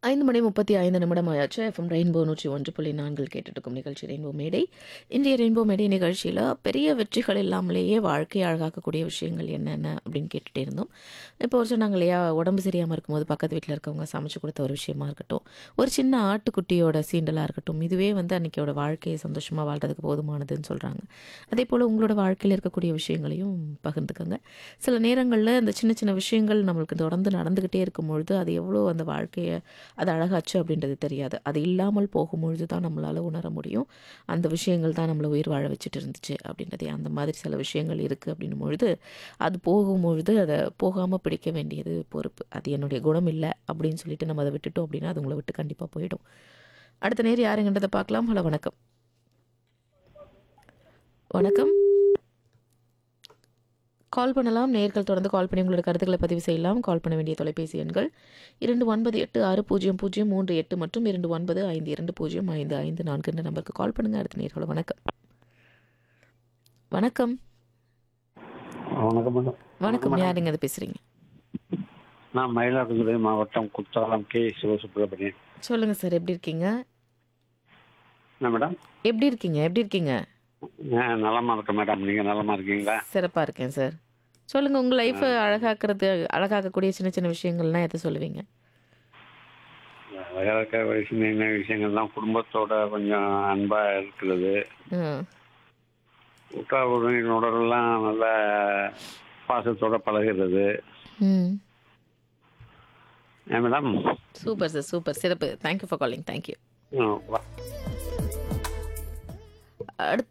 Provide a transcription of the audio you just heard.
ஐந்து மணி முப்பத்தி ஐந்து நிமிடம் ஆயாச்சு எஃப்எம் ரெயின்போ நூற்றி ஒன்று புள்ளி நான்கில் கேட்டுட்டு இருக்கும் நிகழ்ச்சி ரெயின்போ மேடை இன்றைய ரெயின்போ மேடை நிகழ்ச்சியில் பெரிய வெற்றிகள் இல்லாமலேயே வாழ்க்கையை அழகாக்கக்கூடிய விஷயங்கள் என்னென்ன அப்படின்னு கேட்டுகிட்டே இருந்தோம் இப்போ ஒரு சொன்னாங்க இல்லையா உடம்பு சரியாமல் இருக்கும்போது பக்கத்து வீட்டில் இருக்கவங்க சமைச்சு கொடுத்த ஒரு விஷயமா இருக்கட்டும் ஒரு சின்ன ஆட்டுக்குட்டியோட சீண்டலாக இருக்கட்டும் இதுவே வந்து அன்றைக்கியோட வாழ்க்கையை சந்தோஷமாக வாழ்றதுக்கு போதுமானதுன்னு சொல்கிறாங்க அதே போல் உங்களோட வாழ்க்கையில் இருக்கக்கூடிய விஷயங்களையும் பகிர்ந்துக்கோங்க சில நேரங்களில் இந்த சின்ன சின்ன விஷயங்கள் நம்மளுக்கு தொடர்ந்து நடந்துக்கிட்டே இருக்கும் பொழுது அது எவ்வளோ அந்த வாழ்க்கையை அது அழகாச்சு அப்படின்றது தெரியாது அது இல்லாமல் போகும்பொழுது தான் நம்மளால் உணர முடியும் அந்த விஷயங்கள் தான் நம்மளை உயிர் வாழ வச்சுட்டு இருந்துச்சு அப்படின்றதே அந்த மாதிரி சில விஷயங்கள் இருக்குது அப்படின்னும் பொழுது அது போகும்பொழுது அதை போகாமல் பிடிக்க வேண்டியது பொறுப்பு அது என்னுடைய குணம் இல்லை அப்படின்னு சொல்லிட்டு நம்ம அதை விட்டுட்டோம் அப்படின்னா அது உங்களை விட்டு கண்டிப்பாக போயிடும் அடுத்த நேரம் யாருங்கன்றதை பார்க்கலாம் ஹலோ வணக்கம் வணக்கம் கால் பண்ணலாம் நேர்கள் தொடர்ந்து கால் பண்ணி உங்களோட கருத்துக்களை பதிவு செய்யலாம் கால் பண்ண வேண்டிய தொலைபேசி எண்கள் இரண்டு ஒன்பது எட்டு ஆறு பூஜ்ஜியம் பூஜ்ஜியம் மூன்று எட்டு மற்றும் இரண்டு ஒன்பது ஐந்து இரண்டு பூஜ்ஜியம் ஐந்து ஐந்து நான்கு என்ற நம்பருக்கு கால் பண்ணுங்க அடுத்த நேர்களோட வணக்கம் வணக்கம் வணக்கம் மேடம் வணக்கம் யாருங்க அது பேசுறீங்க நான் மயிலாடுதுறை மாவட்டம் குத்தாலம் கே சிவசுப்ரமணியன் சொல்லுங்க சார் எப்படி இருக்கீங்க என்ன மேடம் எப்படி இருக்கீங்க எப்படி இருக்கீங்க நான் நலமா இருக்கேன் மேடம் நீங்க நலமா இருக்கீங்களா சிறப்பா இருக்கேன் சார் சொல்லுங்க உங்க லைஃப்பை அழகாக்குறது அழகாக்கக்கூடிய சின்ன சின்ன விஷயங்கள்லாம் எதை சொல்லுவீங்க வயலுக்க வயசு என்ன விஷயங்கள்லாம் குடும்பத்தோட கொஞ்சம் அன்பா இருக்கிறது ம் உற்றார் உறவினரோடலாம் நல்ல பாசத்தோட பழகிறது ம் ஏன் மேடம் சூப்பர் சார் சூப்பர் சிறப்பு தேங்க்யூ ஃபார் காலிங் தேங்க்யூ ம், வா- அடுத்த